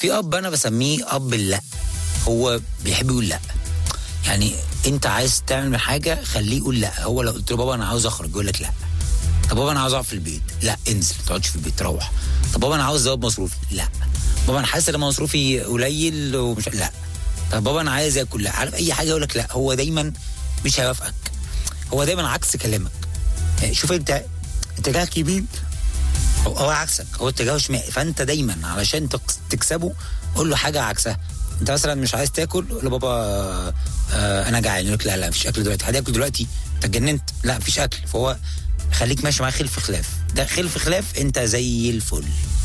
في اب انا بسميه اب اللا هو بيحب يقول لا يعني انت عايز تعمل حاجه خليه يقول لا هو لو قلت له بابا انا عاوز اخرج يقول لك لا طب بابا انا عاوز اقعد في البيت لا انزل ما تقعدش في البيت روح طب بابا انا عاوز ازود مصروفي لا بابا انا حاسس ان مصروفي قليل ومش لا طب بابا انا عايز اكل لا عارف اي حاجه يقول لك لا هو دايما مش هيوافقك هو دايما عكس كلامك يعني شوف انت اتجاهك يمين هو, هو عكسك هو اتجاهه شمال فانت دايما علشان تكس- تكسبه قول له حاجه عكسها انت مثلا مش عايز تاكل قول له بابا آه انا جعان يقول لك لا لا مفيش اكل دلوقتي هتاكل دلوقتي انت اتجننت لا مفيش اكل فهو خليك ماشي معاه خلف خلاف ده خلف خلاف انت زي الفل